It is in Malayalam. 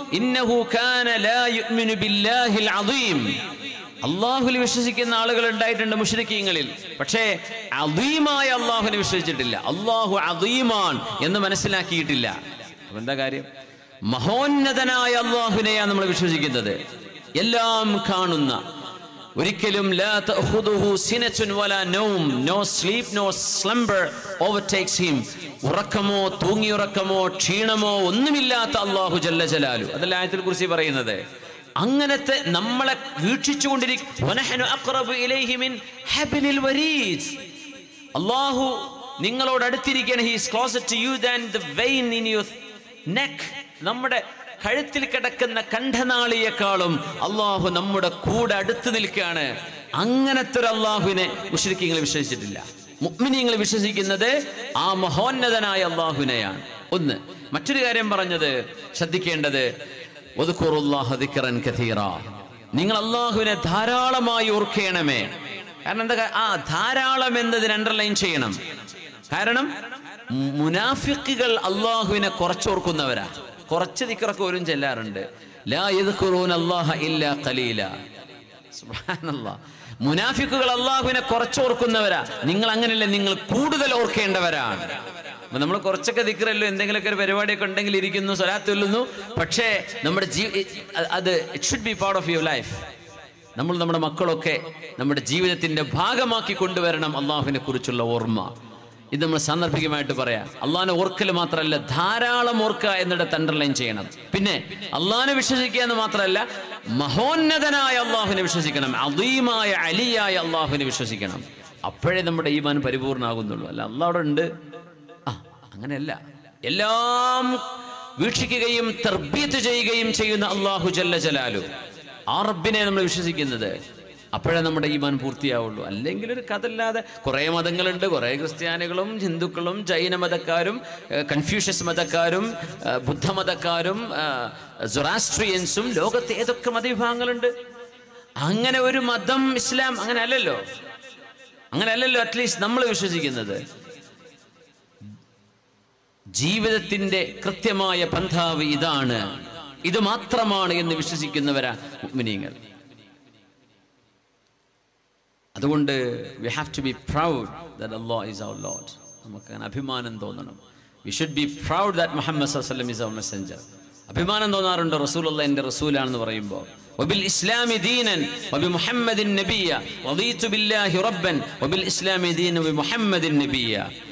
ഇന്നഹു കാന ലാ യുഅ്മിനു ബില്ലാഹിൽ അദീം അള്ളാഹുൽ വിശ്വസിക്കുന്ന ആളുകൾ ഉണ്ടായിട്ടുണ്ട് മുഷ്രിക്കീങ്ങളിൽ പക്ഷേ അദീമായ അള്ളാഹുവിനെ വിശ്വസിച്ചിട്ടില്ല അള്ളാഹു അദീമാൻ എന്ന് മനസ്സിലാക്കിയിട്ടില്ല അപ്പൊ എന്താ കാര്യം മഹോന്നതനായ അള്ളാഹുവിനെയാണ് നമ്മൾ വിശ്വസിക്കുന്നത് എല്ലാം കാണുന്ന ഒരിക്കലും ലാ തഅഖുദുഹു സിനത്തുൻ വലാ നൗം no sleep no slumber overtakes him ഉറക്കമോ തൂങ്ങിയുറക്കമോ ക്ഷീണമോ ഒന്നുമില്ലാത്ത അള്ളാഹു ജല്ല ജലാലു അതല്ല ആയത്തിൽ കുറിച്ച് പറയുന്നത് അങ്ങനത്തെ നമ്മളെ വീക്ഷിച്ചുകൊണ്ടിരിക്കും അള്ളാഹു നിങ്ങളോട് അടുത്തിരിക്കുകയാണ് he's closer to you than the vein in your neck നമ്മുടെ കഴുത്തിൽ കിടക്കുന്ന കണ്ഠനാളിയേക്കാളും അള്ളാഹു നമ്മുടെ കൂടെ അടുത്ത് നിൽക്കുകയാണ് അങ്ങനത്തെ ഒരു അള്ളാഹുവിനെ മുഷ്രിക്കീങ്ങൾ വിശ്വസിച്ചിട്ടില്ല മുഅ്മിനീങ്ങൾ വിശ്വസിക്കുന്നത് ആ മഹോന്നതനായ അള്ളാഹുവിനെയാണ് ഒന്ന് മറ്റൊരു കാര്യം പറഞ്ഞത് ശ്രദ്ധിക്കേണ്ടത് ഒതുക്കുറുല്ലാഹ ദിക്റൻ കഥീറ നിങ്ങൾ അള്ളാഹുവിനെ ധാരാളമായി ഓർക്കണമേ കാരണം എന്താ കാ- ആ ധാരാളം എന്നതിന് അണ്ടർലൈൻ ചെയ്യണം കാരണം മുനാഫിക്കുകൾ അള്ളാഹുവിനെ കുറച്ചോർക്കുന്നവരാ കുറച്ച് ദിക്റൊക്കെ പോലും ചെല്ലാറുണ്ട് ലാ യദ്കുറൂന അല്ലാഹ ഇല്ലാ ഖലീല സുബ്ഹാനല്ലാഹ് മുനാഫിക്കുകൾ അള്ളാഹുവിനെ കുറച്ചോർക്കുന്നവരാ നിങ്ങൾ അങ്ങനെയല്ല നിങ്ങൾ കൂടുതൽ ഓർക്കേണ്ടവരാണ് അപ്പൊ നമ്മൾ കുറച്ചൊക്കെ ദിക്റല്ലോ എന്തെങ്കിലുമൊക്കെ ഒരു പരിപാടിയൊക്കെ ഉണ്ടെങ്കിൽ ഇരിക്കുന്നു സ്വലാത്ത് ചൊല്ലുന്നു പക്ഷേ നമ്മുടെ ജീ അത് it should be part of your life നമ്മൾ നമ്മുടെ മക്കളൊക്കെ നമ്മുടെ ജീവിതത്തിന്റെ ഭാഗമാക്കി കൊണ്ടുവരണം അള്ളാഹുവിനെ കുറിച്ചുള്ള ഓർമ്മ ഇത് നമ്മൾ സാന്ദർഭികമായിട്ട് പറയാം അള്ളാഹിനെ ഓർക്കൽ മാത്രമല്ല ധാരാളം ഓർക്കുക എന്നിടത്ത് അണ്ടർലൈൻ ചെയ്യണം പിന്നെ അള്ളാഹിനെ വിശ്വസിക്കുക എന്ന് മാത്രമല്ല മഹോന്നതനായ അള്ളാഹുവിനെ വിശ്വസിക്കണം അദീമായ അലിയായ അള്ളാഹുവിനെ വിശ്വസിക്കണം അപ്പോഴേ നമ്മുടെ ഈമാൻ പരിപൂർണ്ണമാകുന്നുള്ളൂ അല്ല അള്ളാഹ് ഉണ്ട് ആ അങ്ങനെയല്ല എല്ലാം വീക്ഷിക്കുകയും തർബീത്ത് ചെയ്യുകയും ചെയ്യുന്ന അള്ളാഹു ജല്ല ജലാലു ആ റബ്ബിനെ നമ്മൾ വിശ്വസിക്കുന്നത് അപ്പോഴേ നമ്മുടെ ഈമാൻ പൂർത്തിയാവുള്ളൂ അല്ലെങ്കിൽ ഒരു കഥല്ലാതെ കുറേ മതങ്ങളുണ്ട് കുറേ ക്രിസ്ത്യാനികളും ഹിന്ദുക്കളും ജൈന മതക്കാരും ഏഹ്, കൺഫ്യൂഷ്യസ് മതക്കാരും ഏഹ്, ബുദ്ധമതക്കാരും ഏഹ്, സൊറാസ്ട്രിയൻസും ലോകത്തെ ഏതൊക്കെ മതവിഭാഗങ്ങളുണ്ട് അങ്ങനെ ഒരു മതം ഇസ്ലാം അങ്ങനെ അല്ലല്ലോ അങ്ങനെ അല്ലല്ലോ അറ്റ്ലീസ്റ്റ് നമ്മൾ വിശ്വസിക്കുന്നത് ജീവിതത്തിന്റെ കൃത്യമായ പന്ഥാവ് ഇതാണ് ഇത് മാത്രമാണ് എന്ന് വിശ്വസിക്കുന്നവരാ മുഅ്മിനീങ്ങൾ അതുകൊണ്ട് we have to be proud that Allah is our lord നമുക്ക് അങ്ങനെ അഭിമാനം തോന്നണം we should be proud that Muhammad വസല്ലം ഈസ് അവർ മെസ്സഞ്ചർ അഭിമാനം തോന്നാറുണ്ട് റസൂൽ അല്ല എൻ്റെ റസൂലാണെന്ന് പറയുമ്പോൾ وبالإسلام دينا وبمحمد نبيا رضيت بالله ربا وبالإسلام دينا وبمحمد نبيا